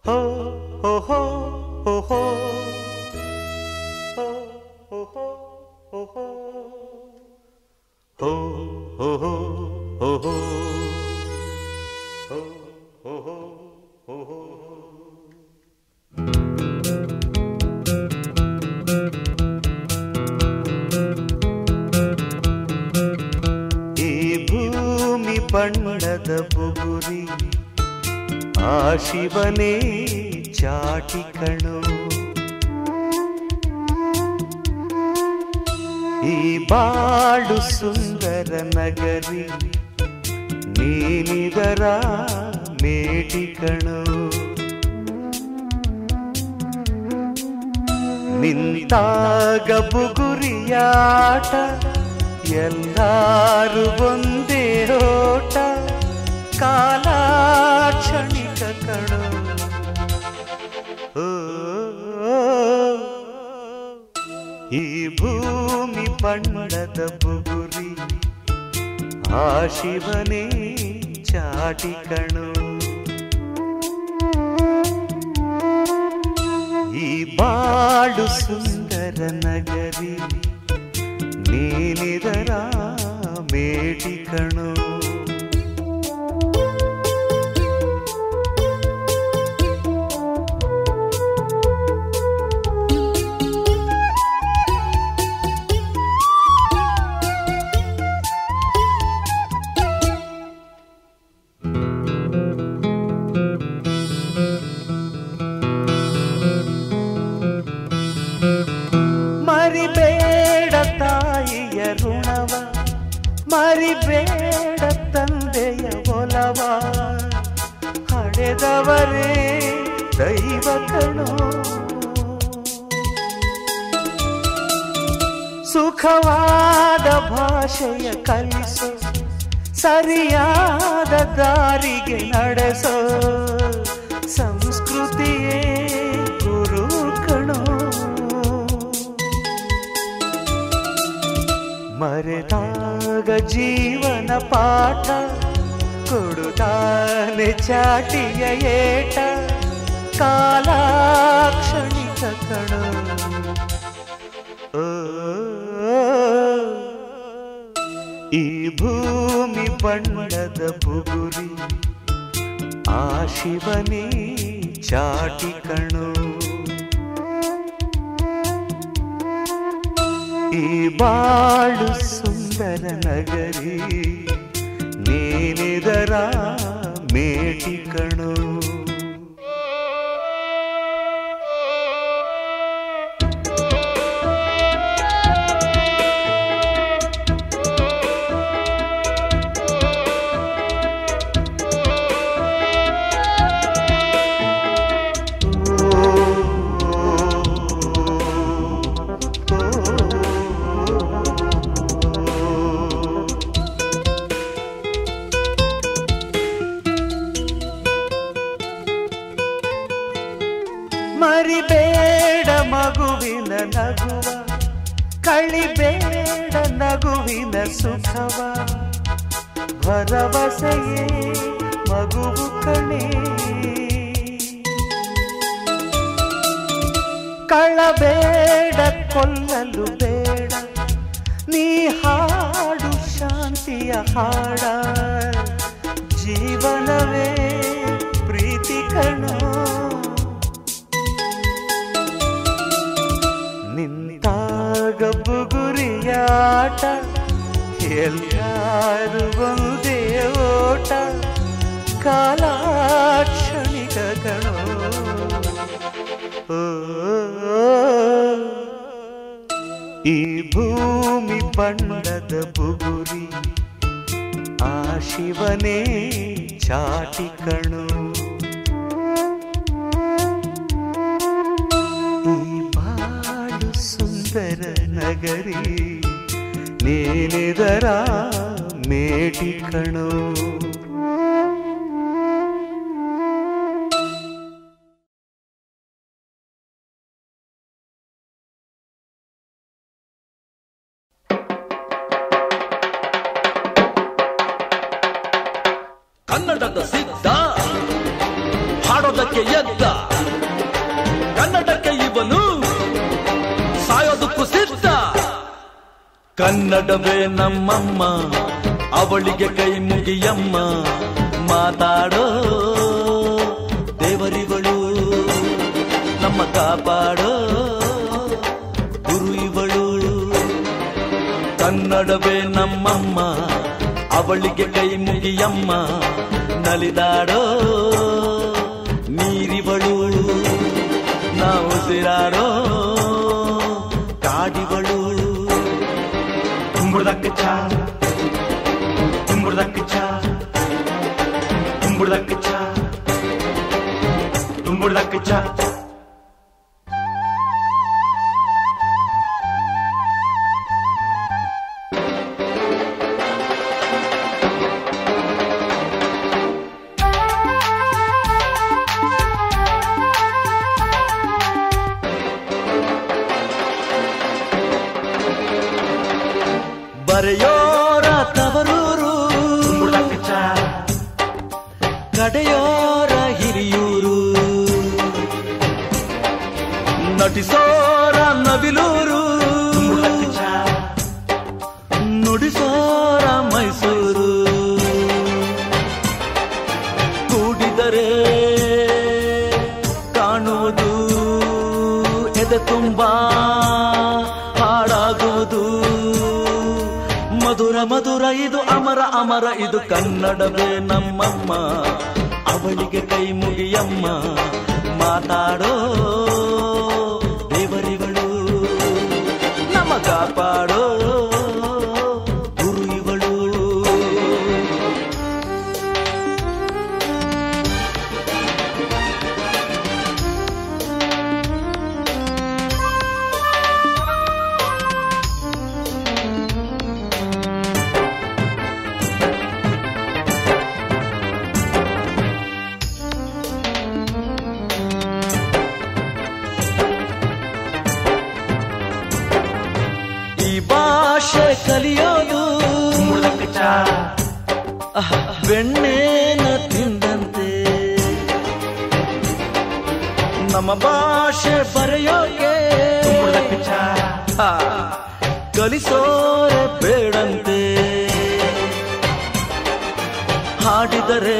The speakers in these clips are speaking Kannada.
ಹೋ ಹೋ ಹೋ ಹೋ ಹೋ ಹೋ ಹೋ ಹೋ ಹೋ ಹೋ ಹೋ ಹೋ ಹೋ ಹೋ ಹೋ ಹೋ ಹೋ ಹೋ ಹೋ ಈ ಭೂಮಿ ಬಣ್ಣದ ಬುಗುರಿ ಆ ಶಿವನೇ ಚಾಟಿ ಕಣು ಈ ಬಾಳು ಸುಂದರ ನಗರಿ ನೀನಿದರ ಮೇಟಿ ಕಣು ನಿಂತಾಗ ಬುಗುರಿಯಾಟ ಎಲ್ಲಾರು ಒಂದೇ ಓಟ ಕಾಲ ಕ್ಷಣಿಕ ಕಣು ಓ, ಈ ಭೂಮಿ ಬಣ್ಣದ ಬುಗುರಿ ಆ ಶಿವನೇ ಚಾಟಿ ಕಣು ಈ ಬಾಳು ಸುಂದರ ನಗರಿ ನೀನಿದರ ಮೇಟಿ ಕಣು ಮರಿಬೇಡ ತಾಯಿಯ ಋಣವ ಮರಿಬೇಡ ತಂದೆಯ ಒಲವ ಹಡೆದವರೇ ದೈವ ಕಣೋ ಸುಖವಾದ ಭಾಷೆಯ ಕಲಿಸೋ ಸರಿಯಾದ ದಾರಿಗೆ ನಡೆಸೋ ಸಂಸ್ಕೃತಿಯೇ ಗುರು ಕಣೋ ಮರೆತಾಗ ಜೀವನ ಪಾಠ ಕೊಡುತ್ತಾನೆ ಚಾಟಿಯ ಏಟ ಕಾಲಾಕ್ಷಣಿಕ ಕಣೋ ಓ, ಈ ಭೂಮಿ ಬಣ್ಣದ ಬುಗುರಿ ಆ ಶಿವನೇ ಚಾಟಿ ಕಣೋ ಈ ಬಾಳು ಸುಂದರ ನಗರಿ ನೀನಿದರ ಮೇಟಿ ಕಣೋ ಮರಿಬೇಡ ಮಗುವಿನ ನಗುವ ಕಳಿಬೇಡ ನಗುವಿನ ಸುಖವ ಭರವಸೆಯೇ ಮಗುವು ಕಣೆ ಕಳಬೇಡ ಕೊಲ್ಲಲು ಬೇಡ ನೀ ಹಾಡು ಶಾಂತಿಯ ಹಾಡ ಜೀವನವೇ ಪ್ರೀತಿ ಕಣೋ ನಿಂತಾಗ ಬುಗುರಿಯಾಟ ಎಲ್ಲಾರು ಒಂದೇ ಓಟ ಕಾಲಾಕ್ಷಣಿಕ ಕಣೋ ಓ, ಈ ಭೂಮಿ ಬಣ್ಣದ ಬುಗುರಿ ಆ ಶಿವನೇ ಚಾಟಿ ಕಣೋ ಈ ಬಾಳು ಸುಂದರ ನಗರಿ ನೀನಿದರ ಮೇಟಿ ಕಣೋ ಕನ್ನಡದ ಸಿದ್ಧ ಹಾಡೋದಕ್ಕೆ ಬಾಳೋದಕ್ಕೆ ಎದ್ದ ಕನ್ನಡಕ್ಕೆ ಇವನು ಸಾಯೋದಕ್ಕೂ ಸಿದ್ಧ ಕನ್ನಡವೇ ನಮ್ಮಮ್ಮ ಅವಳಿಗೆ ಕೈ ಮುಗಿಯಮ್ಮ ಮಾತಾಡೋ ದೇವರಿಗಳು ನಮ್ಮ ಕಾಪಾಡೋ ಗುರು ಇವಳು ಕನ್ನಡವೇ ನಮ್ಮಮ್ಮ ಅವಳಿಗೆ ಕೈ ಮುಗಿಯಮ್ಮ ನಲಿದಾಡೋ ನೀರಿವಳು ನಾವು ಉಸಿರಾಡೋ ಕಾಡಿವಳು ಕುಂಬುಡ್ದಕ್ಕೆ ಚಾ ಕುಂಬುಡ್ದಕ್ಕೆ ಚಾ ಕುಂಬುಡ್ದಕ್ಕೆ ಚಾ ಕುಂಬುಡ್ದಕ್ಕೆ ಚಾ ಬರೆಯೋರ ತವರೂರು ಕುಂಬುಡ್ದಕ್ಕೆ ಚಾ ಕಡೆಯೋರ ಹಿರಿಯೂರು ನಟಿಸೋರ ನವಿಲೂರು ಕುಂಬುಡ್ದಕ್ಕೆ ಚಾ ನುಡಿಸೋರ ಮೈಸೂರು ಕೂಡಿದರೆ ಕಾಣುವುದು ಎದೆ ತುಂಬಾ ಹಾಡಾಗುವುದು ಮಧುರ ಮಧುರ ಇದು ಅಮರ ಅಮರ ಇದು ಕನ್ನಡವೇ ನಮ್ಮಮ್ಮ ಅವಳಿಗೆ ಕೈ ಮುಗಿಯಮ್ಮ ಮಾತಾಡೋ ದೇವರಿಗಳು ನಮ ಕಾಪಾಡೋ ಗುರು ಇವಳು ಈ ಭಾಷೆ ಕಲಿಯೋದು ಕುಂಬುಡ್ದಕ್ಕೆ ಚಾ ಅಹ, ಬೆಣ್ಣೆನ ತಿಂದಂತೆ ನಮ್ಮ ಭಾಷೆ ಬರೆಯೋಕೆ ಕುಂಬುಡ್ದಕ್ಕೆ ಚಾ ಆ, ಕಲಿಸೋರೆ ಬೇಡಂತೆ ಹಾಡಿದರೆ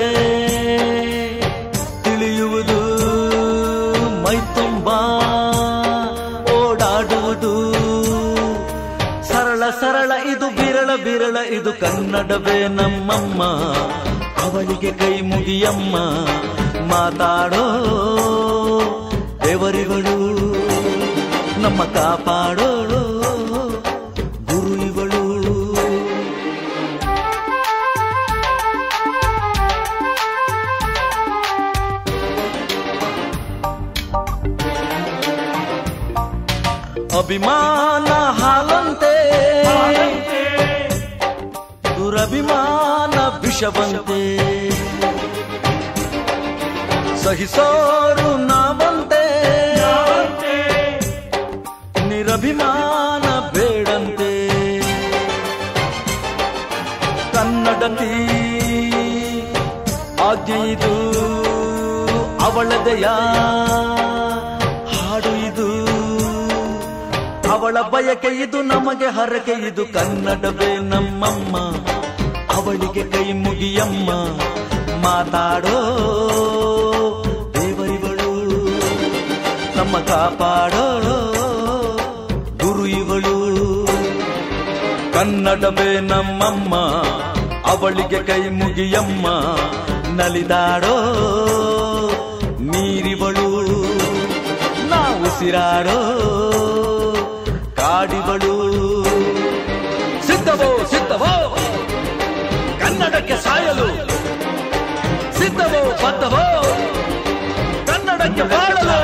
ತಿಳಿಯುವುದು ಮೈ ತುಂಬ ಓಡಾಡುವುದು ಸರಳ ಸರಳ ಇದು ಬಿರಳ ಬಿರಳ ಇದು ಕನ್ನಡವೇ ನಮ್ಮಮ್ಮ ಅವಳಿಗೆ ಕೈ ಮುಗಿಯಮ್ಮ ಮಾತಾಡೋ ದೇವರಿಗಳು ನಮ್ಮ ಕಾಪಾಡೋ ಗುರು ಇವಳು ಅಭಿಮಾನ ಹಾಲಂತೆ ದುರಭಿಮಾನ ವಿಷವಂತೆ ಸಹಿಸೋರು ನಾವಂತೆ ನಿರಭಿಮಾನ ಬೇಡಂತೆ ಕನ್ನಡತಿ ಆಜ್ಞೆ ಇದು ಅವಳದೆಯ ಹಾಡು ಇದು ಅವಳ ಬಯಕೆ ಇದು ನಮಗೆ ಹರಕೆ ಇದು ಕನ್ನಡವೇ ನಮ್ಮಮ್ಮ ಅವಳಿಗೆ ಕೈ ಮುಗಿಯಮ್ಮ ಮಾತಾಡೋ ದೇವರಿವಳು ನಮ್ಮ ಕಾಪಾಡೋ ಗುರು ಇವಳು ಕನ್ನಡವೇ ನಮ್ಮಮ್ಮ ಅವಳಿಗೆ ಕೈ ಮುಗಿಯಮ್ಮ ನಲಿದಾಡೋ ನೀರಿವಳು ನಾವು ಉಸಿರಾಡೋ ಕಾಡಿವಳು ಸಿದ್ಧವೋ ಸಿದ್ಧವೋ ಕನ್ನಡಕ್ಕೆ ಸಾಯಲು ಸಿದ್ಧವೋ ಬದ್ಧವೋ ಕನ್ನಡಕ್ಕೆ ಬಾಳಲು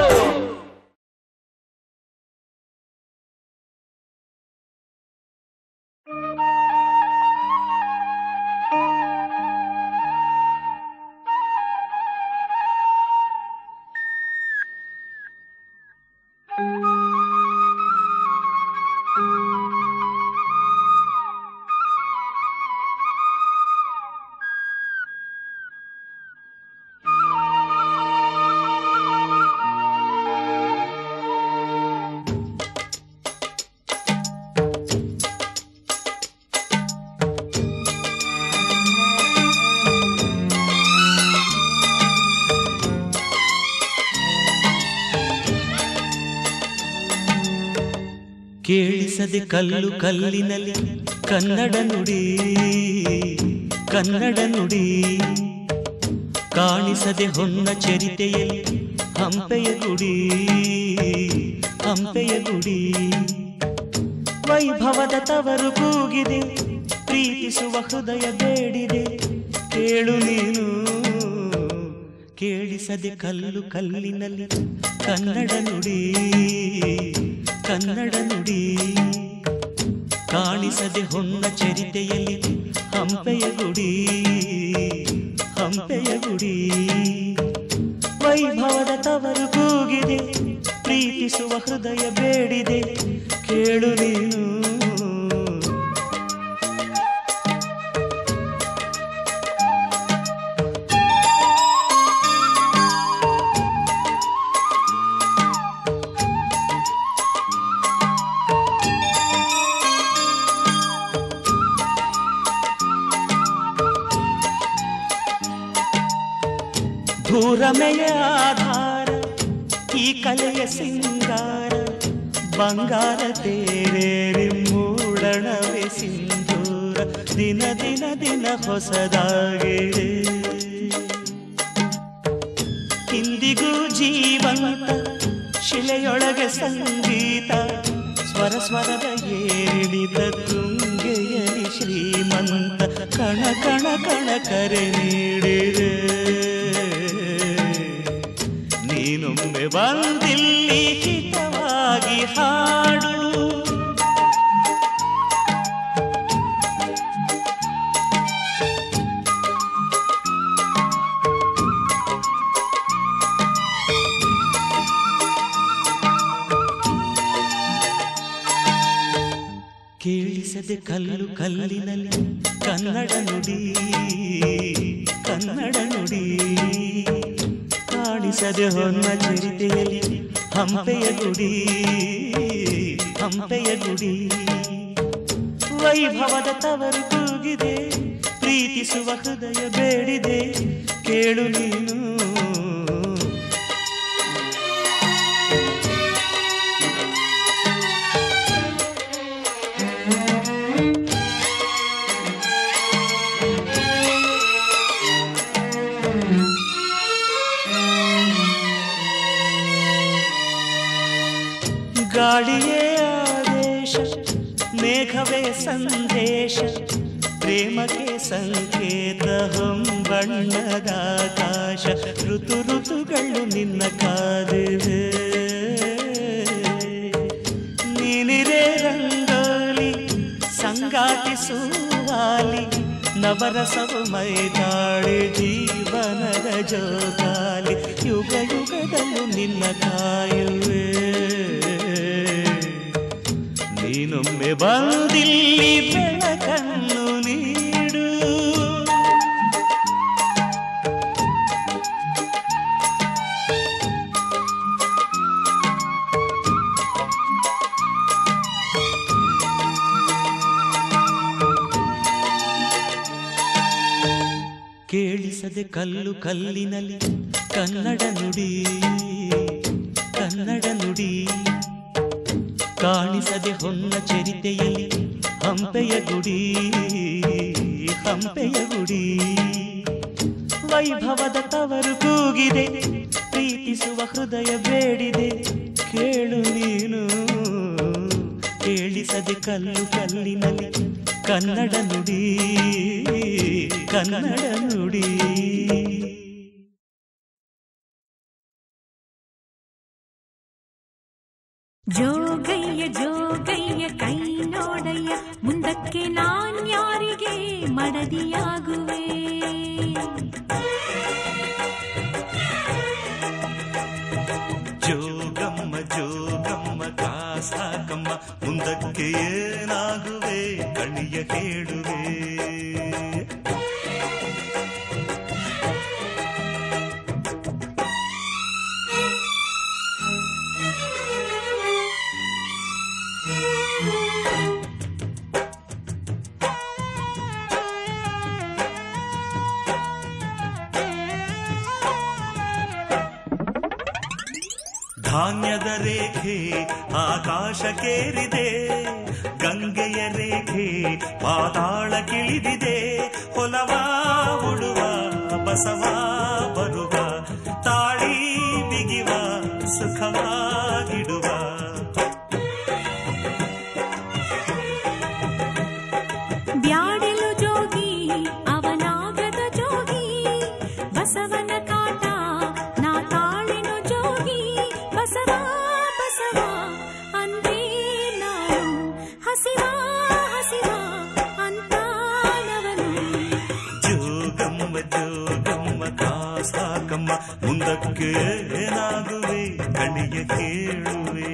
ಕೇಳಿಸದೆ ಕಲ್ಲು ಕಲ್ಲಿನಲ್ಲಿ ಕನ್ನಡ ನುಡಿ ಕನ್ನಡ ನುಡಿ ಕಾಣಿಸದೆ ಹೊನ್ನ ಚರಿತೆಯಲ್ಲಿ ಹಂಪೆಯ ಗುಡಿ ಹಂಪೆಯ ಗುಡಿ ವೈಭವದ ತವರು ಕೂಗಿದೆ ಪ್ರೀತಿಸುವ ಹೃದಯ ಬೇಡಿದೆ ಕೇಳು ನೀನು ಕೇಳಿಸದೆ ಕಲ್ಲು ಕಲ್ಲಿನಲ್ಲಿ ಕನ್ನಡ ನುಡಿ ಕನ್ನಡ ನುಡಿ ಕಾಣಿಸದೆ ಹೊನ್ನ ಚರಿತೆಯಲ್ಲಿ ಹಂಪೆಯ ಗುಡಿ ಹಂಪೆಯ ಗುಡಿ ವೈಭವದ ತವರು ಕೂಗಿದೆ ಪ್ರೀತಿಸುವ ಹೃದಯ ಬೇಡಿದೆ ಕೇಳು ನೀನು ಧೂರಮೆಯ ಆಧಾರ ಈ ಕಲೆಯ ಸಿಂಗಾರ ಬಂಗಾರ ತೇರೇರಿ ಮೂಡಣವೆ ಸಿಂಧೂರ ದಿನ ದಿನ ದಿನ ಹೊಸದಾಗಿದೆ ಇಂದಿಗೂ ಜೀವಂತ ಶಿಲೆಯೊಳಗೆ ಸಂಗೀತ ಸ್ವರ ಸ್ವರದ ಏರಿಳಿದ ತುಂಗೆಯಲಿ ಶ್ರೀಮಂತ ಕಣ ಕಣ ಕಣ ಕರೆ ನೀಡಿದೆ ನೀನೊಮ್ಮೆ ಬಂದಿಲ್ಲಿ ಹಿತವಾಗಿ ಹಾಡು ಕೇಳಿಸದೆ ಕಲ್ಲು ಕಲ್ಲಿನಲ್ಲಿ ಕನ್ನಡ ನುಡಿ ಕನ್ನಡ ನುಡಿ ಕಾಣಿಸದೆ ಹೊನ್ನ ಚರಿತೆಯಲ್ಲಿ ಹಂಪೆಯ ಗುಡಿ ಹಂಪೆಯ ಗುಡಿ ವೈಭವದ ತವರು ಕೂಗಿದೆ ಪ್ರೀತಿಸುವ ಹೃದಯ ಬೇಡಿದೆ ಕೇಳು ನೀನು ಗಾಳಿಯೇ ಆದೇಶ ಮೇಘವೇ ಸಂದೇಶ ಪ್ರೇಮಕ್ಕೆ ಸಂಕೇತ ಹೊಂಬಣ್ಣದ ಆಕಾಶ ಋತು ಋತುಗಳು ನಿನ್ನ ಕಾದಿವೆ ನೀನಿರೇ ರಂಗೋಲಿ ಸಂಗಾತಿಸುವಾಲಿ ನವರಸವು ಮೈದಾಳಿ ಜೀವನದ ಜೋಗಾಲಿ ಯುಗ ಯುಗದಲ್ಲೂ ನಿನ್ನ ಕಾಯುವೆ ನೀನೊಮ್ಮೆ ಬಂದಿಲ್ಲಿ ಬೆಳಕನ್ನು ನೀಡು ಕೇಳಿಸದೆ ಕಲ್ಲು ಕಲ್ಲಿನಲ್ಲಿ ಕನ್ನಡ ನುಡಿ ಕನ್ನಡ ನುಡಿ ಕಾಣಿಸದೆ ಹೊನ್ನ ಚರಿತೆಯಲ್ಲಿ ಹಂಪೆಯ ಗುಡಿ ಹಂಪೆಯ ಗುಡಿ ವೈಭವದ ತವರು ಕೂಗಿದೆ ಪ್ರೀತಿಸುವ ಹೃದಯ ಬೇಡಿದೆ ಕೇಳು ನೀನು ಕೇಳಿಸದೆ ಕಲ್ಲು ಕಲ್ಲಿನಲ್ಲಿ ಕನ್ನಡ ನುಡಿ ಕನ್ನಡ ನುಡಿ ಜೋಗಯ್ಯ ಜೋಗಯ್ಯ ಕೈ ನೋಡಯ್ಯ ಮುಂದಕ್ಕೆ ನಾನ್ಯಾರಿಗೆ ಮಡದಿಯಾಗುವೆ ಜೋಗಮ್ಮ ಜೋಗಮ್ಮ ಕಾಸಾಕಮ್ಮ ಮುಂದಕ್ಕೆ ಏನಾಗುವೆ ಕಣಿಯ ಹೇಳುವೆ ಧಾನ್ಯದ ರೇಖೆ ಆಕಾಶಕ್ಕೇರಿದೆ ಗಂಗೆಯ ರೇಖೆ ಪಾತಾಳ ಕಿಳಿದಿದೆ ಹೊಲವ ಉಡುವ ಬಸವ ಬರುವ ತಾಳಿ ಬಿಗಿವ ಸುಖವಾಗಿಡುವ ಬ್ಯಾಡೆಲು ಜೋಗಿ ಅವನಾಗದ ಜೋಗಿ ಬಸವನ ಕಾಟ ನಾ ತಾಳೆನು ಜೋಗಿ ಬಸವ ಬಸವ ಅಂದೇ ನಾನು ಹಸಿವ ಹಸಿವ ಅಂತಾನವನು ಜೋಗಮ್ಮ ಜೋಗಮ್ಮ ಕಾಸಾಕಮ್ಮ ಮುಂದಕ್ಕೆ ಏನಾಗುವೆ ಕಣಿಯ ಕೇಳುವೆ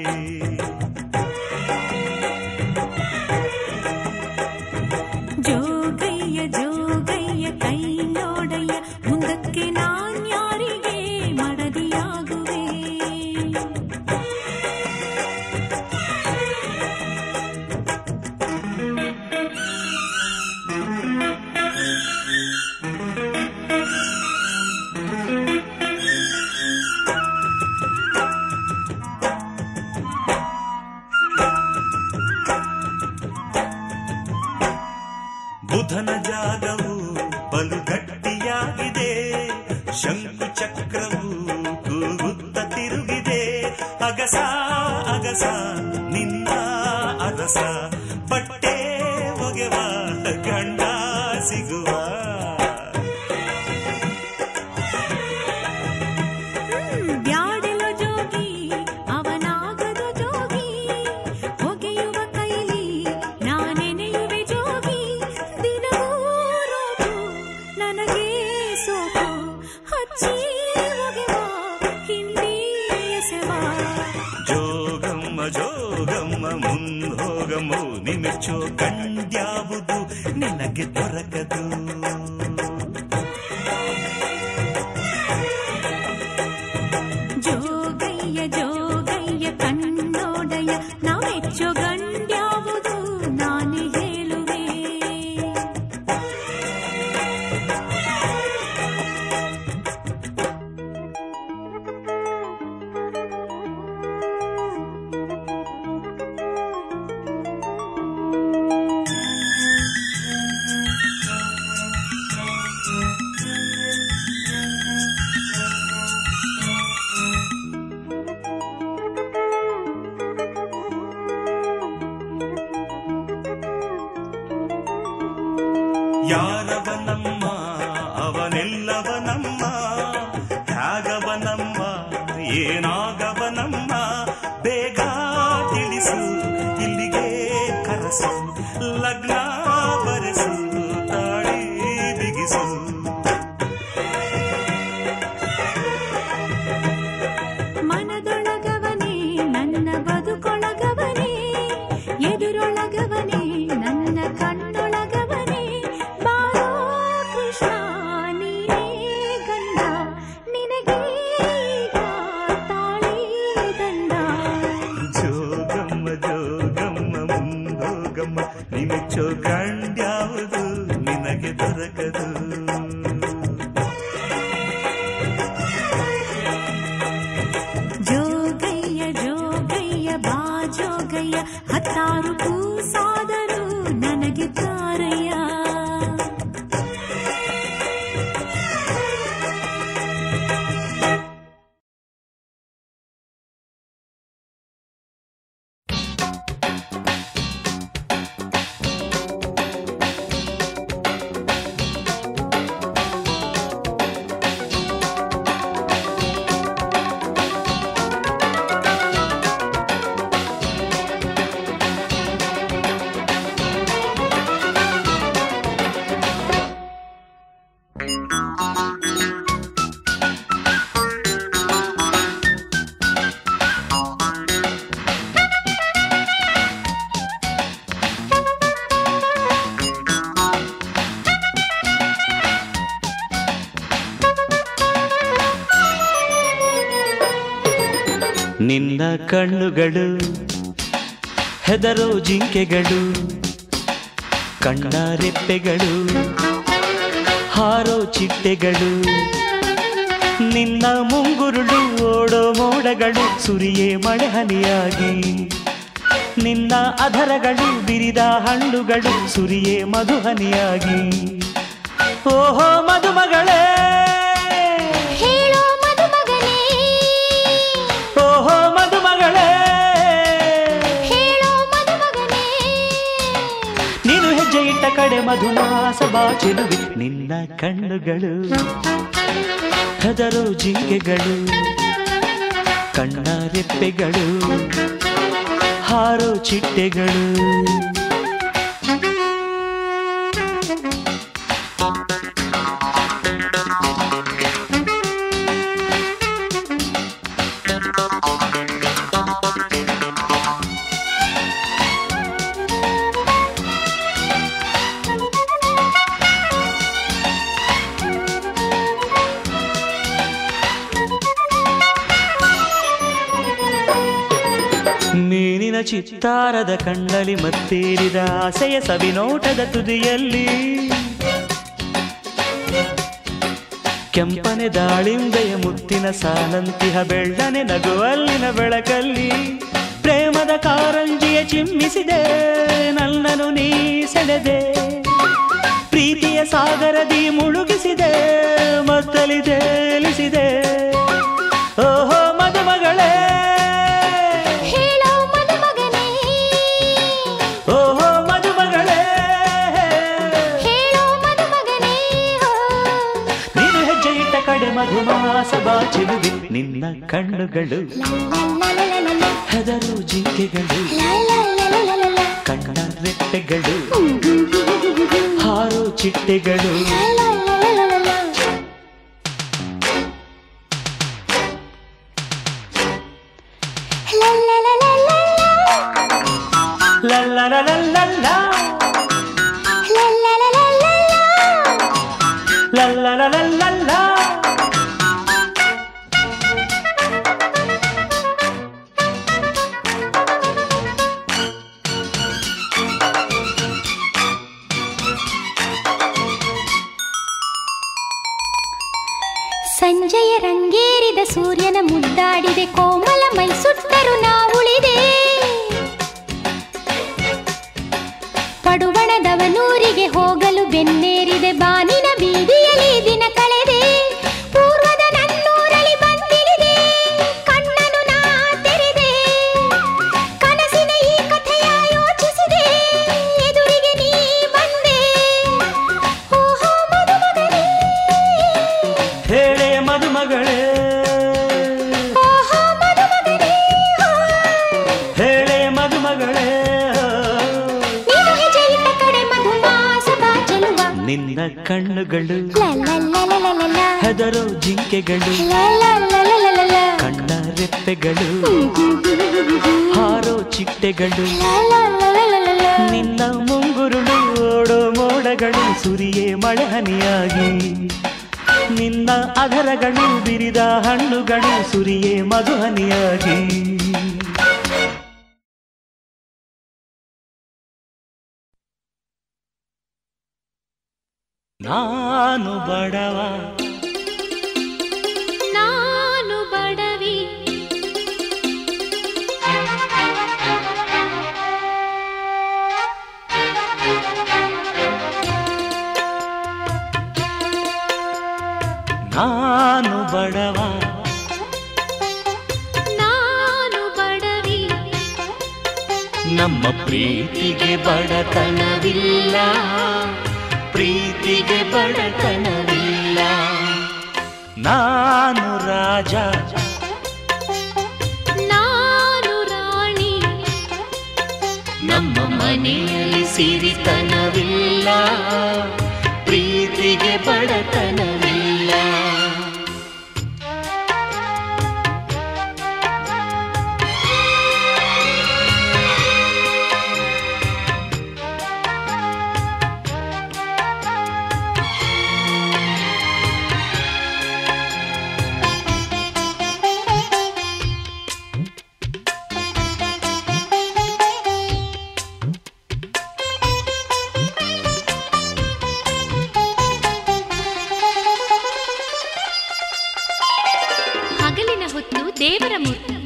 ಜೋಗಯ್ಯ ಜೋಗಯ್ಯ ಕೈ ನೋಡಯ್ಯ ಮುಂದಕ್ಕೆ ನಾನ್ಯಾರಿಗೆ ಮಡದಿಯಾಗುವೆ ಬುಧನ ಜಾಗವು ಬಲು ಗಟ್ಟಿಯಾಗಿದೆ ಶಂಕು ಚಕ್ರವು ಕೂಗುತ್ತ ತಿರುಗಿದೆ ಅಗಸ ಅಗಸ ನಿನ್ನ ಅರಸ ಬಟ್ಟೆ ಒಗೆವ ಗಂಡ ಸಿಗುವ ಬ್ಯಾಡೆಲು ಜೋಗಿ ಅವನಾಗದ ಜೋಗಿ ಹೊಗೆಯುವ ಕೈಲಿ ನಾನೆನೆಯುವೆ ಜೋಗಿ ದಿನವೂ ರೋಗು ನನಗೆ ಸೋಕು ಹಚ್ಚಿ ಒಗೆವ ಹಿಂಡಿ ಎಸೆವ ಜೋಗಮ್ಮ ಜೋಗಮ್ಮ ಮುಂದೋಗಮ್ಮ ನಿಮಿಚ್ಚೋ ಕಂಡ್ಯಾವುದು ನಿನಗೆ ದೊರಕದು ಜೋಗಯ್ಯ ಜೋಗಯ್ಯ ಕಣ್ಣೋಡಯ್ಯ ನಾವೆಚ್ಚೋ ಗಂಡ್ಯಾವುದು ನಾನೇ ಹೇಳುವೆ ಯಾರವನಮ್ಮ ಅವನೆಲ್ಲವನಮ್ಮ ತ್ಯಾಗವನಮ್ಮ ಏನಾಗವನಮ್ಮ ಬೇಗ ತಿಳಿಸು ಇಲ್ಲಿಗೆ ಕರಸು ಲಗ್ನ ಬರೆಸು ತಾಳಿ ಬಿಗಿಸು ಮನದೊಳಗವನೇ ನನ್ನ ಬದುಕೊಳಗವನೇ ಎದುರೊಳಗವನೇ ನನ್ನ ಕಣ್ಣೊಳಗವನೇ ಬಾರೋ ಕೃಷ್ಣ ನೀನೇ ಗಂಡ ನಿನಗೆ ಈಗ ತಾಳಿ ದಂಡ ಜೋಗಮ್ಮ ಜೋಗಮ್ಮ ಮುಂದೋಗಮ್ಮ ನಿಮಿಚ್ಚೋ ಗಂಡ್ಯಾವುದು ನಿನಗೆ ದೊರಕದು ಜೋಗಯ್ಯ ಜೋಗಯ್ಯ ಬಾ ಜೋಗಯ್ಯ ಹತ್ತಾರು ಕೂಸಾದರೂ ನನಗೆ ತಾರಯ್ಯ ನಿನ್ನ ಕಣ್ಣುಗಳು ಹೆದರೋ ಜಿಂಕೆಗಳು ಕಣ್ಣ ರೆಪ್ಪೆಗಳು ಹಾರೋ ಚಿಟ್ಟೆಗಳು ನಿನ್ನ ಮುಂಗುರುಳು ಓಡೋ ಮೋಡಗಳು ಸುರಿಯೇ ಮಳೆ ಹನಿಯಾಗಿ ನಿನ್ನ ಅಧರಗಳು ಬಿರಿದ ಹಣ್ಣುಗಳು ಸುರಿಯೇ ಮಧುಹನಿಯಾಗಿ ಓಹೋ ಮಧುಮಗಳೇ ಹೇಳೋ ಮದುಮಗನೇ ಓಹೋ ಮಧುಮಗಳೇ ಹೇಳೋ ಮದುಮಗನೇ ನೀನು ಹೆಜ್ಜೆ ಇಟ್ಟ ಕಡೆ ಮಧುಮಾಸ ಬಾಚಿರುವೆ ನಿನ್ನ ಕಣ್ಣುಗಳು ಹೆದರೋ ಜಿಂಕೆಗಳು ಕಣ್ಣ ರೆಪ್ಪೆಗಳು ಹಾರೋ ಚಿಟ್ಟೆಗಳು ಮೀನಿನ ಚಿತ್ತಾರದ ಕಣ್ಣಲ್ಲಿ ಮತ್ತೇರಿದ ಆಸೆಯ ಸವಿನೋಟದ ತುದಿಯಲ್ಲಿ ಕೆಂಪನೆ ದಾಳಿಂಬೆಯ ಮುತ್ತಿನ ಸಾಲಂತಿಹ ಬೆಳ್ಳನೆ ನಗುವಲ್ಲಿನ ಬೆಳಕಲ್ಲಿ ಪ್ರೇಮದ ಕಾರಂಜಿಯ ಚಿಮ್ಮಿಸಿದೆ ನನ್ನನು ನೀ ಸೆಳೆದೆ ಪ್ರೀತಿಯ ಸಾಗರದಿ ಮುಳುಗಿಸಿದೆ ಮತ್ತಲಿ ತೇಲಿಸಿದೆ ಓಹೋ ಮದುಮಗಳೇ ಹೇಳೋ ಮದುಮಗನೇ ಓಹೋ ಮದುಮಗಳೇ ಹೇಳೋ ಮದುಮಗನೇ ನೀನು ಹೆಜ್ಜೆ ಇಟ್ಟ ಕಡೆ ಮಧುಮಾಸ ಬಾಚಿರುವೆ ನಿನ್ನ ಕಣ್ಣುಗಳು ಹೆದರು ಜಿಂಕೆಗಳು ಕಣ್ಣ ರೆಪ್ಪೆಗಳು ಹಾರೋ ಚಿಟ್ಟೆಗಳು ಲಲ್ಲಲಲಲ್ಲಲ್ಲ, ಲಲ್ಲಲಲಲ್ಲಲ್ಲ. ಸಂಜೆಯ ರಂಗೇರಿದ ಸೂರ್ಯನ ಮುದ್ದಾಡಿದೆ ಕೋಮಲ ಮೈ ಸುಟ್ಟರು ನಾವುಳಿದೆ ಪಡುವಣದವನೂರಿಗೆ ಹೋಗಲು ಬೆನ್ನೇರಿದೆ ಬಾನಿನ ಬೀದಿಯಲ್ಲಿ ದಿನ ಕಳೆದೆ ಪೂರ್ವದ ನನ್ನೂರಳಿ ಬಂದಿಳಿದೆ ಕಣ್ಣನು ನಾ ತೆರೆದೆ ಕನಸಿನ ಈ ಕಥೆಯ ಯೋಚಿಸಿದೆ ಎದುರಿಗೆ ನೀ ಬಂದೆ ಓಹೋ ಮದುಮಗನೇ ಹೇಳೆ ಮದುಮಗಳೇ ಓಹೋ ಮದುಮಗನೇ ಹೇಳೆ ಮದುಮಗಳೇ ನೀನು ಹೆಜ್ಜೆ ಇಟ್ಟ ಕಡೆ ಮಧುಮಾಸ ಬಾಚಲುವ ನಿನ್ನ ಕಣ್ಣುಗಳು ಲ ಲ ಲ ಲ ಲ ಲ ಲ. ಹೆದರೋ ಜಿಂಕೆಗಳು ಲ ಲ ಲ ಲ ಲ ಲ ಲ. ಕಣ್ಣ ರೆಪ್ಪೆಗಳು ಹಾರೋ ಚಿಟ್ಟೆಗಳು ಲ ಲ ಲ ಲ ಲ ಲ ಲ. ನಿನ್ನ ಮುಂಗುರುಳು ಓಡೋ ಮೋಡಗಳು ಸುರಿಯೇ ಮಳೆ ಹನಿಯಾಗಿ ನಿನ್ನ ಅಧರಗಳು ಬಿರಿದ ಹಣ್ಣುಗಳು ಸುರಿಯೇ ಮಧುಹನಿಯಾಗಿ ನಾನು ಬಡವ ನಾನು ಬಡವಿ ನಾನು ಬಡವ ನಾನು ಬಡವಿ ನಮ್ಮ ಪ್ರೀತಿಗೆ ಬಡತನವಿಲ್ಲ ಪ್ರೀತಿಗೆ ಬಡತನವಿಲ್ಲ ನಾನು ರಾಜ ನಾನು ರಾಣಿ ನಮ್ಮ ಮನೆಯಲ್ಲಿ ಸಿರಿತನವಿಲ್ಲ ಪ್ರೀತಿಗೆ ಬಡತನವಿಲ್ಲ ದೇವರ ಮೂರ್ತಿ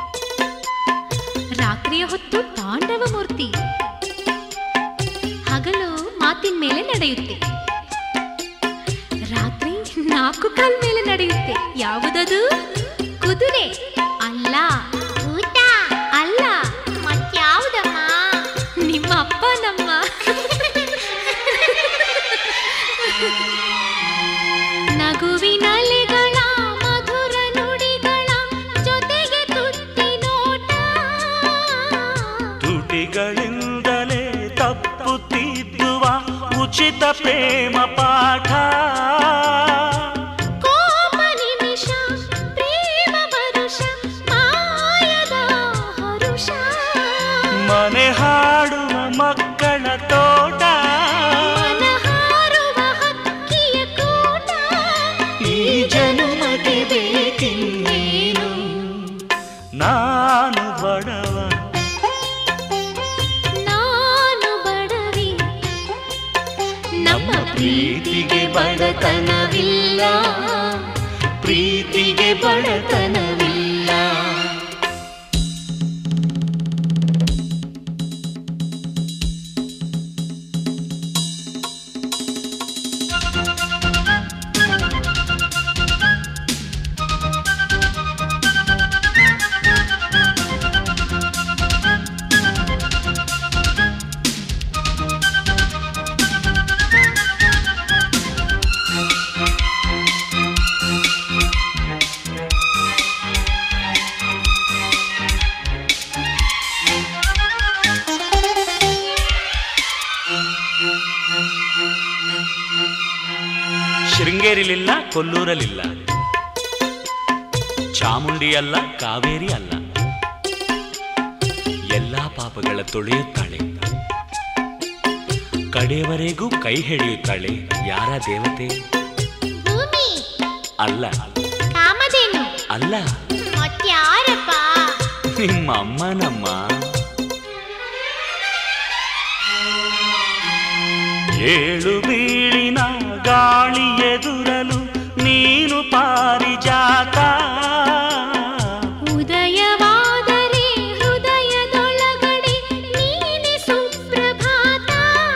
ರಾತ್ರಿಯ ಹೊತ್ತು ತಾಂಡವ ಮೂರ್ತಿ ಹಗಲು ಮಾತಿನ ಮೇಲೆ ನಡೆಯುತ್ತೆ ರಾತ್ರಿ ನಾಲ್ಕು ಕಾಲ್ ಮೇಲೆ ನಡೆಯುತ್ತೆ ಯಾವುದದು ಕುದುರೆ ಅಲ್ಲ ಊಟ ಅಲ್ಲ ಮತ್ಯಾವುದಮ್ಮ ನಿಮ್ಮ ಅಪ್ಪ ನಮ್ಮ ನಗುವಿನಲೆಗಳ ಮಧುರ ನುಡಿಗಳ ಜೊತೆಗೆ ತುಟ್ಟಿ ನೋಟ ತುಟಿಗಳಿಂದಲೇ ತಪ್ಪುತ್ತಿದ್ದುವ ಉಚಿತ ಪ್ರೇಮ ಪಾಠ ಕೋಪ ನಿಮಿಷ ಪ್ರೇಮ ವರುಷ ಮಾಯದ ಹರುಷ ಮನೆ ಹಾಡುವ ಮಕ್ಕಳ ತೋಟ ಮನ ಹಾರುವ ಹಕ್ಕಿಯ ಕೂಟ ಈ ಜನುಮಗೆ ಬೇಕಿನ್ನೇನು ನಾನು ಬಡವ ನಾನು ಬಡವಿ ನಮ್ಮ ಪ್ರೀತಿಗೆ ಬಡತನವಿಲ್ಲ ಪ್ರೀತಿಗೆ ಬಡತನವಿಲ್ಲ ಶೃಂಗೇರಿಲಿಲ್ಲ ಕೊಲ್ಲೂರಲಿಲ್ಲ ಚಾಮುಂಡಿ ಅಲ್ಲ ಕಾವೇರಿ ಅಲ್ಲ ಎಲ್ಲಾ ಪಾಪಗಳ ತೊಳೆಯುತ್ತಾಳೆ ಕಡೆಯವರೆಗೂ ಕೈ ಹಿಡಿಯುತ್ತಾಳೆ ಯಾರ ದೇವತೆ ಭೂಮಿ ಅಲ್ಲ ಕಾಮಧೇನು ಅಲ್ಲ ಮತ್ಯಾರಪ್ಪ ನಿಮ್ಮ ಅಮ್ಮನಮ್ಮ ಏಳು ಬೀಳಿನ ಗಾಳಿ ಎದುರಲು ನೀನು ಪಾರಿಜಾತ ಉದಯವಾದರೆ ಹೃದಯದೊಳಗಡೆ ನೀನೆ ಸುಪ್ರಭಾತ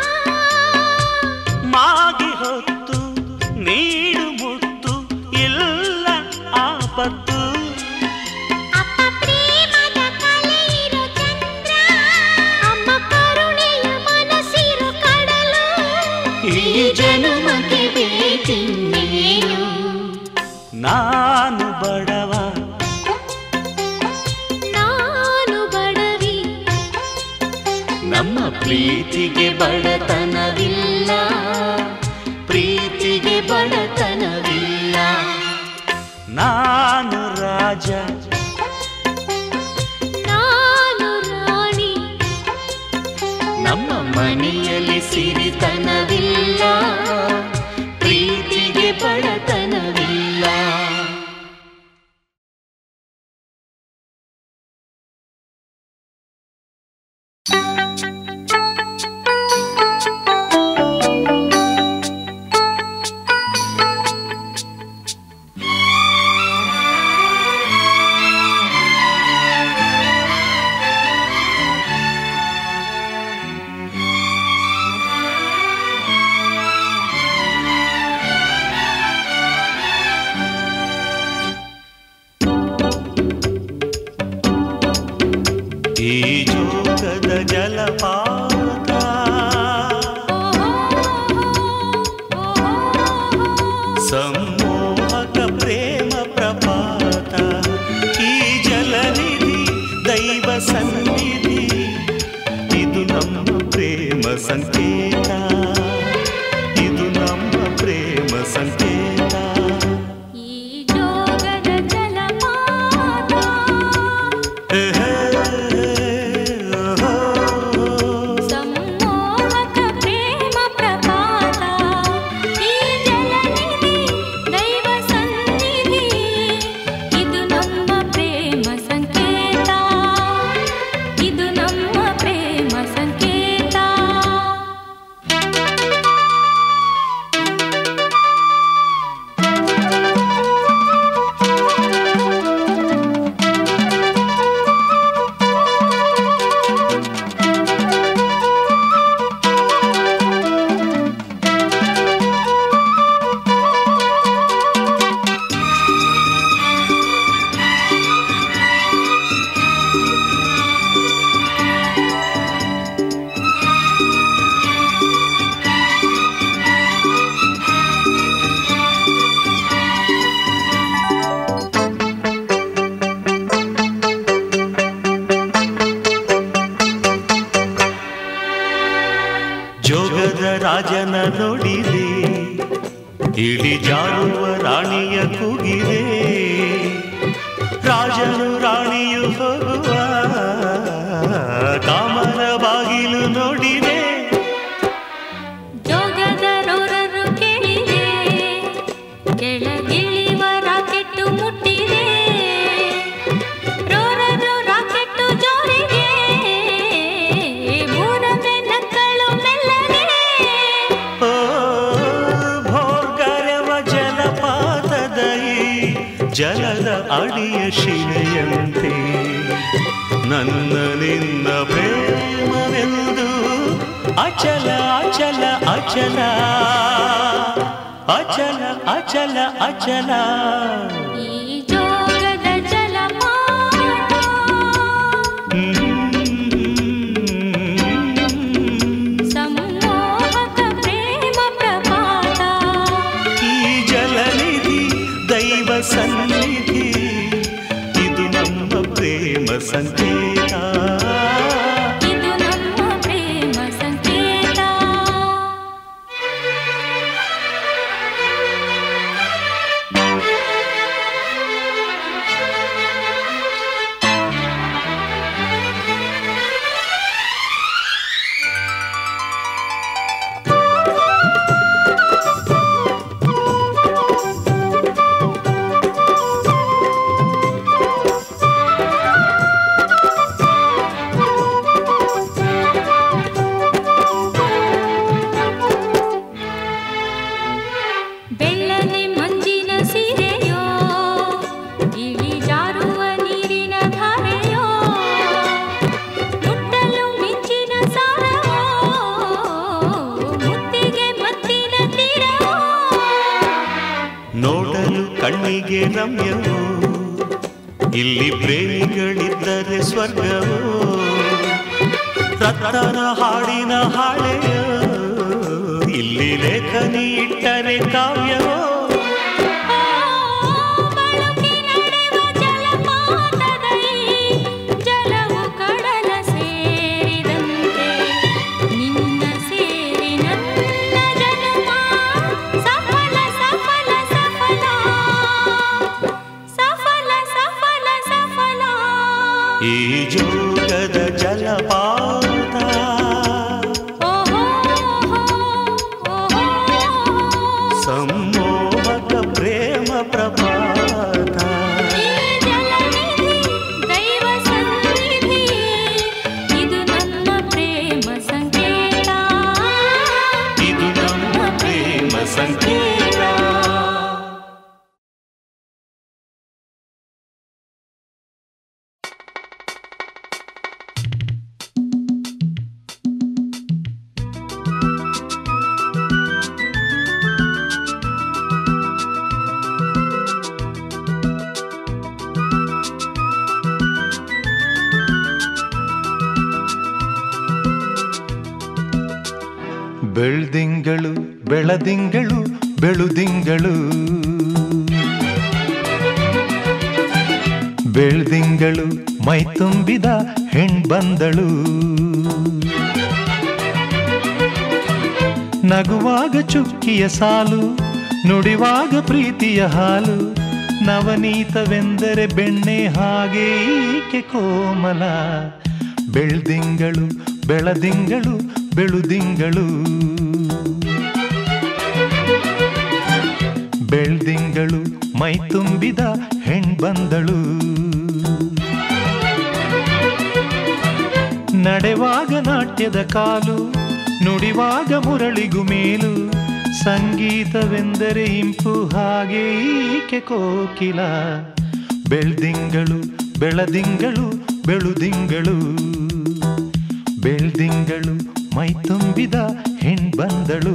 ಮಾಗಿ ಹೊತ್ತು ನೀಡು ಮುತ್ತು ಇಲ್ಲ ಆಪತ್ತು ಅಪ್ಪ ಪ್ರೇಮದ ಕಲೆಯಿರೋ ಚಂದ್ರ ಅಮ್ಮ ಕರುಣೆಯ ಮನಸ್ಸಿರೋ ಕಡಲು ಈ ಜನುಮಗೆ ಬೇಕಿನ್ನೇನು ನಾನು ಬಡವ ನಾನು ಬಡವಿ ನಮ್ಮ ಪ್ರೀತಿಗೆ ಬಡತನವಿಲ್ಲ ಪ್ರೀತಿಗೆ ಬಡತನವಿಲ್ಲ ನಾನು ರಾಜ ನಾನು ರಾಣಿ ನಮ್ಮ ಮನೆಯಲ್ಲಿ ಸಿರಿತನವಿಲ್ಲ ಪ್ರೀತಿಗೆ ಬಡತನವಿಲ್ಲ ಈ ಜೋಗದ ಜಲಪಾತ ಸಂಮೋಹಕ ಪ್ರೇಮ ಪ್ರಪಾತ ಈ ಜಲನಿಧಿ ದೈವ ಸನ್ನಿಧಿ ಇದು ನಮ್ಮ ಪ್ರೇಮ ಸಂಕೇತ ಇದು ನಮ್ಮ ಪ್ರೇಮ ಸಂಕೇತ ಈ ಜೋಗದ ಜಲಪಾತ ಏ, ಹೇ, ಓಹೋ, ಇಳಿ ಜಾರುವ ರಾಣಿಯ ಕೂಗಿದೆ ರಾಜನು ರಾಣಿಯು ಹೋಗುವ ಕಾಮನ ಬಾಗಿಲು ನೋಡಿದೆ ಜೋಗದ ರೋರರು ಕೇಳಿದೆ ಕೆಳಗಿಳಿವ ರಾಕೆಟ್ಟು ಮುಟ್ಟಿದೆ ರೋರರು ರಾಕೆಟ್ಟು ಜೋರಿಗೆ ಮೂರನೇ ನಕ್ಕಳು ಮೆಲ್ಲಗೆ ಓ ಭೋರ್ಗರವ ಜಲಪಾತದ ಈ ಜಲದ ಅಡಿಯ ಶಿಲೆಯಂತೆ ನನ್ನ ನಿನ್ನ ಪ್ರೇಮವೆಂದು ಅಚಲ ಅಚಲ ಅಚಲ ಅಚಲ ಅಚಲ ಅಚಲ ಈ ಜೋಗದ ಜಲಪಾತ ಸಂಮೋಹಕ ಪ್ರೇಮ ಪ್ರಪಾತ ಈ ಜಲನಿಧಿ ದೈವ ಸನ್ನಿಧಿ ಇದು ನಮ್ಮ ಪ್ರೇಮ ಸಂಕೇತ ಇದು ನಮ್ಮ ಪ್ರೇಮ ಸಂಕೇತ ಬೆಳ್ಳನೆ ಮಂಜಿನ ಸೀರೆಯೋ ಇಳಿಜಾರುವ ನೀರಿನ ಧಾರೆಯೋ ಮುಟ್ಟಲು ಮಿಂಚಿನ ಸಾರವೋ ಮುತ್ತಿಗೆ ಮತ್ತಿನ ತೀರವೋ ನೋಡಲು ಕಣ್ಣಿಗೆ ರಮ್ಯವೋ ಇಲ್ಲಿ ಪ್ರೇಮಿಗಳಿದ್ದರೆ ಸ್ವರ್ಗವೋ ರತ್ನ ಹಾಡಿನ ಹಾಳೆಯೋ ಇಲ್ಲಿ ಲೇಖನಿ ಇಟ್ಟರೆ ಕಾವ್ಯವೋ ಬಳುಕಿ ನಡೆವ ಜಲಪಾತದ ಈ ಜಲವು ಕಡಲ ಸೇರಿದಂತೆ ನಿನ್ನ ಸೇರಿ ನನ್ನ ಜನ್ಮ ಸಫಲ ಸಫಲ ಸಫಲ ಸಫಲ ಸಫಲ ಸಫಲ ಈ ಜೋಗದ ಜಲಪಾತ ಓಹೋ ಓಹೋ ಸಂಮೋಹಕ ಪ್ರೇಮ ಪ್ರಭಾತ ಈ ಜಲನಿಧಿ ದೈವ ಸನ್ನಿಧಿ ಇದು ನಮ್ಮ ಪ್ರೇಮ ಸಂಕೇತ ಇದು ನಮ್ಮ ಪ್ರೇಮ ಸಂಕೇತ ಬೆಳ್ದಿಂಗಳು ಬೆಳದಿಂಗಳು ಬೆಳುದಿಂಗಳು ಬೆಳ್ದಿಂಗಳು ಮೈ ತುಂಬಿದ ಹೆಣ್ಬಂದಳು ನಗುವಾಗ ಚುಕ್ಕಿಯ ಸಾಲು ನುಡಿವಾಗ ಪ್ರೀತಿಯ ಹಾಲು ನವನೀತವೆಂದರೆ ಬೆಣ್ಣೆ ಹಾಗೆ ಈಕೆ ಕೋಮಲ ಬೆಳ್ದಿಂಗಳು ಬೆಳದಿಂಗಳು ಬೆಳುದಿಂಗಳು ಬೆಳ್ದಿಂಗಳು ಮೈ ತುಂಬಿದ ಹೆಣ್ಬಂದಳು ನಡೆವಾಗ ನಾಟ್ಯದ ಕಾಲು ನುಡಿವಾಗ ಮುರಳಿಗು ಮೇಲು ಸಂಗೀತವೆಂದರೆ ಇಂಪು ಹಾಗೆ ಈಕೆ ಕೋಕಿಲ ಬೆಳ್ದಿಂಗಳು ಬೆಳದಿಂಗಳು ಬೆಳುದಿಂಗಳು ಬೆಳ್ದಿಂಗಳು ಮೈ ತುಂಬಿದ ಹೆಣ್ಬಂದಳು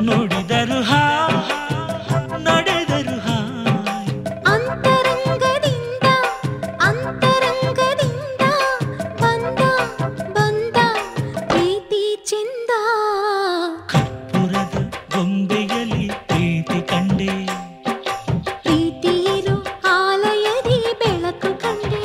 ನುಡಿದರು ಹಾ ನಡೆದರು ಹಾ ಅಂತರಂಗದಿಂದ ಅಂತರಂಗದಿಂದ ಬಂದ ಬಂದ ಪ್ರೀತಿ ಚೆಂದ ಕರ್ಪೂರದ ಗೊಂಬೆಯಲ್ಲಿ ಪ್ರೀತಿ ಕಂಡೆ ಪ್ರೀತಿಯಿರು ಆಲಯದಿ ಬೆಳಕು ಕಂಡೆ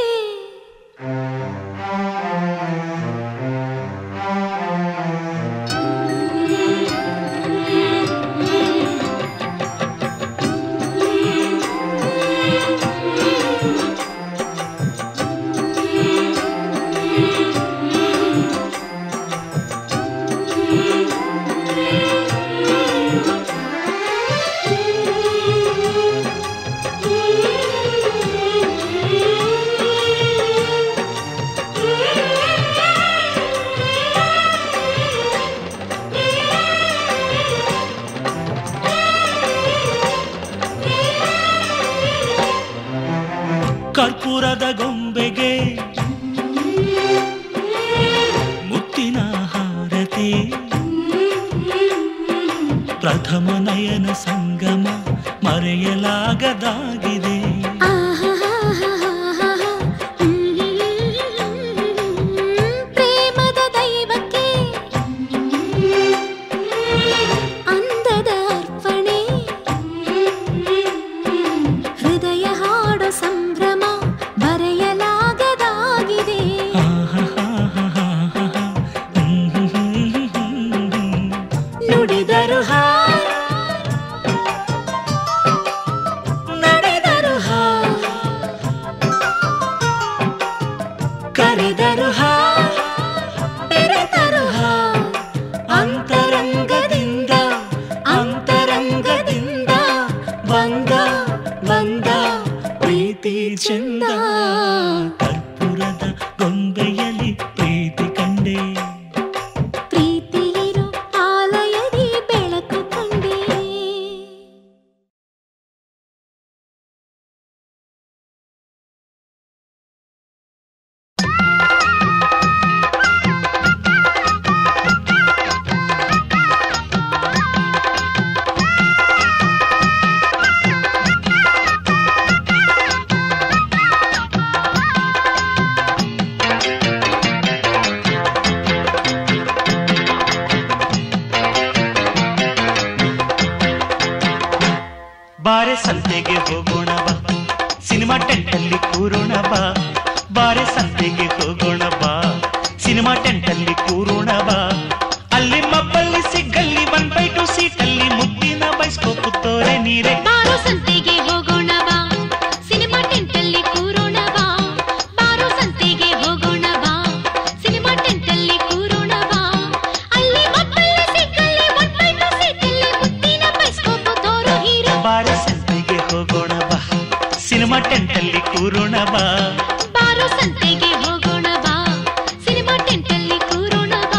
ಕರ್ಪೂರದ ಗೊಂಬೆಗೆ ಮುತ್ತಿನ ಹಾರತಿ ಪ್ರಥಮ ನಯನ ಸಂಗಮ ಮರೆಯಲಾಗದಾಗಿದೆ ಪ್ರೇಮದ ದೈವಕ್ಕೆ ಅಂದದ ಅರ್ಪಣೆ ಹೃದಯ ಹಾಡೋ ಸಂಭ್ರಮ ಬರೆಯಲಾಗದಾಗಿದೆ ನುಡಿದರು ಹಾ ನಡೆದರು ಹಾ ಕರೆದರು ಹಾ ಬೆರೆತರು ಹಾ ಅಂತರಂಗದಿಂದ ಅಂತರಂಗದಿಂದ ಬಂದ ಬಂದ ಪ್ರೀತಿ ಚಂದ ಕರ್ಪೂರದ ಗೊಂಬೆಯಲ್ಲಿ ಪ್ರೀತಿ ಕಂಡೆ ಪ್ರೀತಿಯಿರು ಆಲಯದಿ ಬೆಳಕು ಕಂಡೆ ಬಾರೆ ಸಂತೆಗೆ ಹೋಗೋಣ ಬಾ ಸಿನಿಮಾ ಟೆಂಟಲ್ಲಿ ಕೂರೋಣ ಬಾ ಬಾರೆ ಸಂತೆಗೆ ಹೋಗೋಣ ಬಾ ಸಿನಿಮಾ ಟೆಂಟಲ್ಲಿ ಕೂರೋಣ ಬಾ ಅಲ್ಲಿ ಮಬ್ಬಲ್ಲಿ ಸಿಗ್ಗಲ್ಲಿ ಒನ್ ಬೈ ಟು ಸೀಟಲ್ಲಿ ಮುದ್ದಿನ ಬೈಸ್ಕೋಪು ತೋರೆ ನೀರೆ ಬಾರೋ ಸಂತೆಗೆ ಹೋಗೋಣ ಬಾ ಸಿನಿಮಾ ಟೆಂಟಲ್ಲಿ ಕೂರೋಣ ಬಾ ಬಾರೋ ಸಂತೆಗೆ ಹೋಗೋಣ ಬಾ ಸಿನಿಮಾ ಟೆಂಟಲ್ಲಿ ಕೂರೋಣ ಬಾ ಅಲ್ಲಿ ಮಕ್ಕಳ ಸಿಕ್ಕಲ್ಲಿ ಒಟ್ಟಾಯ್ತು ಸೀಟಲ್ಲಿ ಮುತ್ತಿನ ಬೈಸ್ಕೋಪು ತೋರು ಹೀರೋ ಬಾರೆ ಸಂತೆಗೆ ಹೋಗೋಣ ಬಾ ಸಿನಿಮಾ ಟೆಂಟಲ್ಲಿ ಕೂರೋಣ ಬಾ ಬಾರೋ ಸಂತೆಗೆ ಹೋಗೋಣ ಬಾ ಸಿನಿಮಾ ಟೆಂಟಲ್ಲಿ ಕೂರೋಣ ಬಾ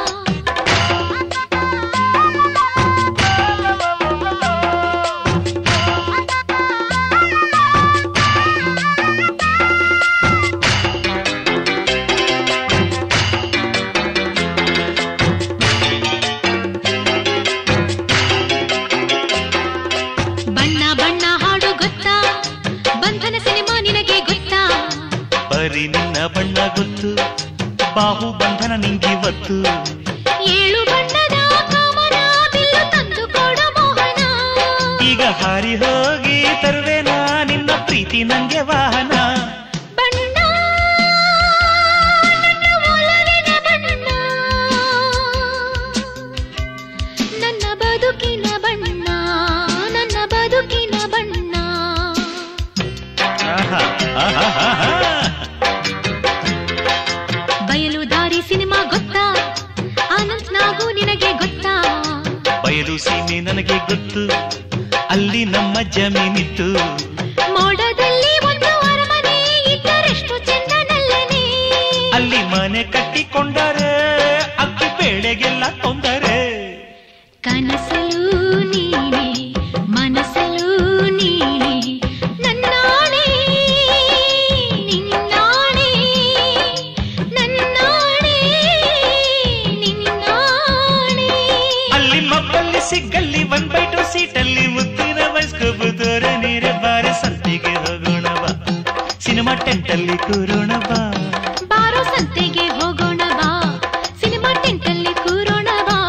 ಬಣ್ಣ ಬಣ್ಣ ಹಾಡು ಗೊತ್ತಾ ಬಂಧನ ಸಿನಿಮಾ ನಿನಗೆ ಗೊತ್ತಾ ಬರೀ ನಿನ್ನ ಬಣ್ಣ ಗೊತ್ತು ಬಾಹು ಬಂಧನ ನಿಂಗಿವತ್ತು ಏಳು ಬಣ್ಣದ ಕಾಮನ ಬಿಲ್ಲು ತಂದು ಕೊಡ ಮೋಹನ ಈಗ ಹಾರಿ ಹೋಗಿ ತರುವೆನಾ ನಿನ್ನ ಪ್ರೀತಿ ನಂಗೆ ವಾಹನ ಬಣ್ಣ ನನ್ನ ಒಲವಿನ ಬಣ್ಣ ನನ್ನ ಬದುಕಿನ ಬಣ್ಣ ನನ್ನ ಬದುಕಿನ ಬಣ್ಣ ಆಹಾ, ಆಹಾಹಾಹಾ. ಬಯಲು ದಾರಿ ಸಿನಿಮಾ ಗೊತ್ತಾ ಆನಂದ್ ನಾಗು ನಿನಗೆ ಗೊತ್ತಾ ಬಯಲು ಸೀಮೆ ನನಗೆ ಗೊತ್ತು ಅಲ್ಲಿ ನಮ್ಮ ಜಮೀನಿತ್ತು ಮೋಡದಲ್ಲಿ ಒಂದು ಅರಮನೆ ಇದ್ದರೆಷ್ಟು ಚೆಂದನಲ್ಲನೆ ಅಲ್ಲಿ ಮನೆ ಕಟ್ಟಿಕೊಂಡರೆ ಅಕ್ಕಿ ಬೇಳೆಗೆಲ್ಲ ತೊಂದರೆ ಕನಸಲು ನೀನೆ ಮನಸಲು ನೀನೆ ನನ್ನಾಣೆ ನಿನ್ನಾಣೆ ನನ್ನಾಣೆ ನಿನ್ನಾಣೆ ಅಲ್ಲಿ ಮಬ್ಬಲ್ಲಿ ಸಿಗ್ಗಲ್ಲಿ ಒನ್ ಬೈ ಟು ಸೀಟಲ್ಲಿ ಮುತ್ತಿನ ಬೈಸ್ಕೋಬು ತೋರ ನೀರೆ ಬಾರೆ ಸಂತಿಗೆ ಹೋಗೋಣ ಬಾ ಸಿನಿಮಾ ಟೆಂಟಲ್ಲಿ ಕೂರೋಣ ಬಾ ಬಾರೋ ಸಂತೆಗೆ ಹೋಗೋಣ ಬಾ ಸಿನಿಮಾ ಟೆಂಟಲ್ಲಿ ಕೂರೋಣ ಬಾ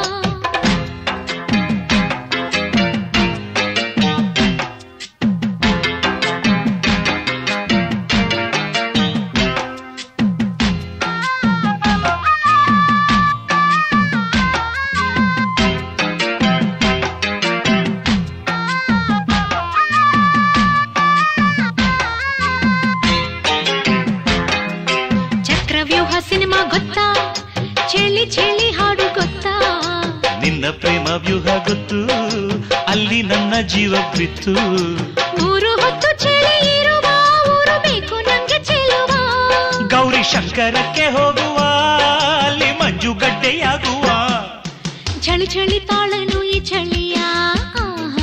ಚಕ್ರವ್ಯೂಹ ಸಿನಿಮಾ ಗೊತ್ತಾ ಚಳಿ ಚಳಿ ಹಾಡು ಗೊತ್ತಾ ನಿನ್ನ ಪ್ರೇಮ ವ್ಯೂಹ ಗೊತ್ತು ಅಲ್ಲಿ ನನ್ನ ಜೀವ ಬಿತ್ತು ಮೂರು ಹೊತ್ತು ಚಳಿ ಇರುವ ಊರು ಬೇಕು ನಂಗೆ ಚೆಲುವ ಗೌರಿ ಶಂಕರಕ್ಕೆ ಹೋಗುವ ಅಲ್ಲಿ ಮಂಜುಗಡ್ಡೆಯಾಗುವ ಚಳಿ ಚಳಿ ತಾಳನು ಈ ಚಳಿಯ ಆಹಾ.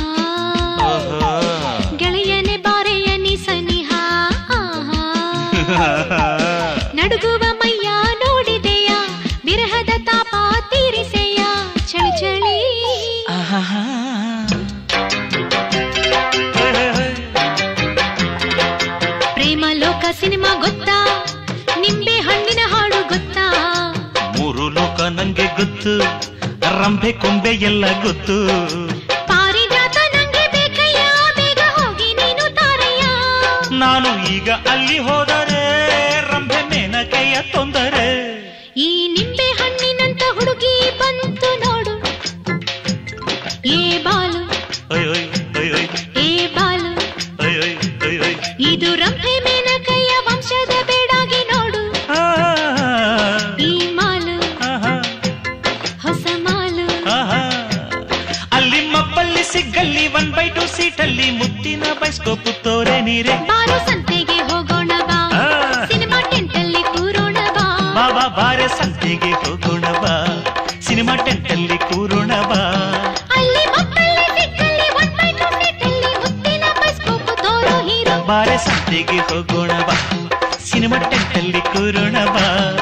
ಗೆಳೆಯನೆ ಬಾರೆಯ ನೀ ಸನಿಹ ಆಹಾ. ನಡುಗುವ ಮೈಯ ನೋಡಿದೆಯ ವಿರಹದ ತಾಪ ತೀರಿಸೆಯ ಚಳಿ ಚಳಿ ಪ್ರೇಮ ಲೋಕ ಸಿನಿಮಾ ಗೊತ್ತಾ ನಿಂಬೆ ಹಣ್ಣಿನ ಹಾಡು ಗೊತ್ತಾ ಮೂರು ಲೋಕ ನಂಗೆ ಗೊತ್ತು ರಂಭೆ ಕೊಂಬೆ ಎಲ್ಲ ಗೊತ್ತು ಪಾರಿಜಾತ ನಂಗೆ ಬೇಕಯ್ಯ ಬೇಗ ಹೋಗಿ ನೀನು ತಾರಯ್ಯ ನಾನು ಈಗ ಅಲ್ಲಿ ಹೋದರೆ ರಂಭೆ ಮೇನಕೆಯ ತೊಂದರೆ ಈ ನಿಂಬೆ ಹಣ್ಣಿನಂತ ಹುಡುಗಿ ಬಂತು ನೋಡು ಏ ಬಾಲು ಒಯ್ ಒಯ್ ಒಯ್ ಒಯ್ ಏ ಬಾಲು ಒಯ್ ಒಯ್ ಒಯ್ ಒಯ್ ಇದು ರಂಭೆ ಮೇನಕಯ್ಯ ವಂಶದ ಬೇಡಾಗಿ ನೋಡು ಆ, ಈ ಮಾಲು ಆಹಾ, ಹೊಸ ಮಾಲು ಆಹಾ. ಅಲ್ಲಿ ಮಬ್ಬಲ್ಲಿ ಸಿಗ್ಗಲ್ಲಿ ಒನ್ ಬೈ ಟು ಸೀಟಲ್ಲಿ ಮುತ್ತಿನ ಬೈಸ್ಕೋಪು ತೋರೆ ನೀರೆ ಬಾರು ಸಂತೆಗೆ ಹೋಗೋಣ ಬಾ ಆ. ಸಿನಿಮಾ ಟೆಂಟಲ್ಲಿ ಕೂರೋಣ ಬಾ ಬಾಬಾ ಬಾರೆ ಸಂತೆಗೆ ಹೋಗೋಣ ಬಾ ಸಿನಿಮಾ ಟೆಂಟಲ್ಲಿ ಕೂರೋಣ ಬಾ ಅಲ್ಲಿ ಮಕ್ಕಳಲ್ಲಿ ಸಿಕ್ಕಲ್ಲಿ ಒನ್ ಬೈ ಟು ಸೀಟಲ್ಲಿ ಮುತ್ತಿನ ಬೈಸ್ಕೋಪು ತೋರೋ ಹೀರೋ ಬಾರೆ ಸಂತೆಗೆ ಹೋಗೋಣ ಬಾ ಸಿನಿಮಾ ಟೆಂಟಲ್ಲಿ ಕೂರೋಣ ಬಾ